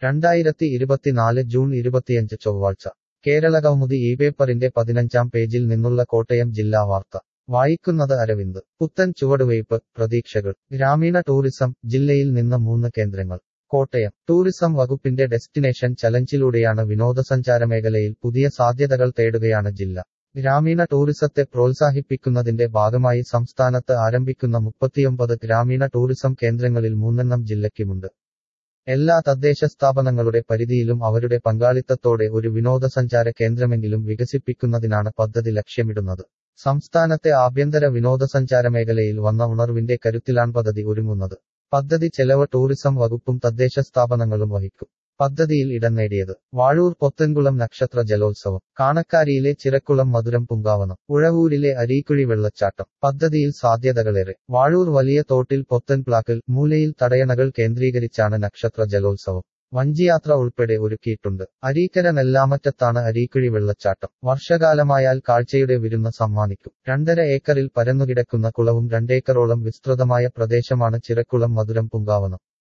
രണ്ടായിരത്തി ഇരുപത്തിനാല് ജൂൺ ഇരുപത്തിയഞ്ച് ചൊവ്വാഴ്ച കേരള കൗമുദി ഈ പേപ്പറിന്റെ പതിനഞ്ചാം പേജിൽ നിന്നുള്ള കോട്ടയം ജില്ലാ വാർത്ത വായിക്കുന്നത് അരവിന്ദ് പുത്തൻ ചുവടുവയ്പ് പ്രതീക്ഷകൾ ഗ്രാമീണ ടൂറിസം ജില്ലയിൽ നിന്ന് മൂന്ന് കേന്ദ്രങ്ങൾ കോട്ടയം ടൂറിസം വകുപ്പിന്റെ ഡെസ്റ്റിനേഷൻ ചലഞ്ചിലൂടെയാണ് വിനോദസഞ്ചാര മേഖലയിൽ പുതിയ സാധ്യതകൾ തേടുകയാണ് ജില്ല ഗ്രാമീണ ടൂറിസത്തെ പ്രോത്സാഹിപ്പിക്കുന്നതിന്റെ ഭാഗമായി സംസ്ഥാനത്ത് ആരംഭിക്കുന്ന മുപ്പത്തിയൊമ്പത് ഗ്രാമീണ ടൂറിസം കേന്ദ്രങ്ങളിൽ മൂന്നെണ്ണം ജില്ലയ്ക്കുമുണ്ട് എല്ലാ തദ്ദേശ സ്ഥാപനങ്ങളുടെ പരിധിയിലും അവരുടെ പങ്കാളിത്തത്തോടെ ഒരു വിനോദസഞ്ചാര കേന്ദ്രമെങ്കിലും വികസിപ്പിക്കുന്നതിനാണ് പദ്ധതി ലക്ഷ്യമിടുന്നത് സംസ്ഥാനത്തെ ആഭ്യന്തര വിനോദസഞ്ചാര മേഖലയിൽ വന്ന ഉണർവിന്റെ കരുത്തിലാണ് പദ്ധതി ഒരുങ്ങുന്നത് പദ്ധതി ചെലവ് ടൂറിസം വകുപ്പും തദ്ദേശ സ്ഥാപനങ്ങളും വഹിക്കും പദ്ധതിയിൽ ഇടം നേടിയത് വാഴൂർ പൊത്തൻകുളം നക്ഷത്ര ജലോത്സവം കാണക്കാരിയിലെ ചിറക്കുളം മധുരം പുങ്കാവനം ഉഴവൂരിലെ അരീക്കുഴി വെള്ളച്ചാട്ടം പദ്ധതിയിൽ സാധ്യതകളേറെ വാഴൂർ വലിയ തോട്ടിൽ പൊത്തൻ പ്ലാക്കിൽ മൂലയിൽ തടയണകൾ കേന്ദ്രീകരിച്ചാണ് നക്ഷത്ര ജലോത്സവം വഞ്ചിയാത്ര ഉൾപ്പെടെ ഒരുക്കിയിട്ടുണ്ട് അരീക്കര നെല്ലാമറ്റത്താണ് അരീക്കുഴി വെള്ളച്ചാട്ടം വർഷകാലമായാൽ കാഴ്ചയുടെ വിരുന്ന് സമ്മാനിക്കും രണ്ടര ഏക്കറിൽ പരന്നുകിടക്കുന്ന കുളവും രണ്ടേക്കറോളം വിസ്തൃതമായ പ്രദേശമാണ് ചിറക്കുളം മധുരം പുങ്കാവനം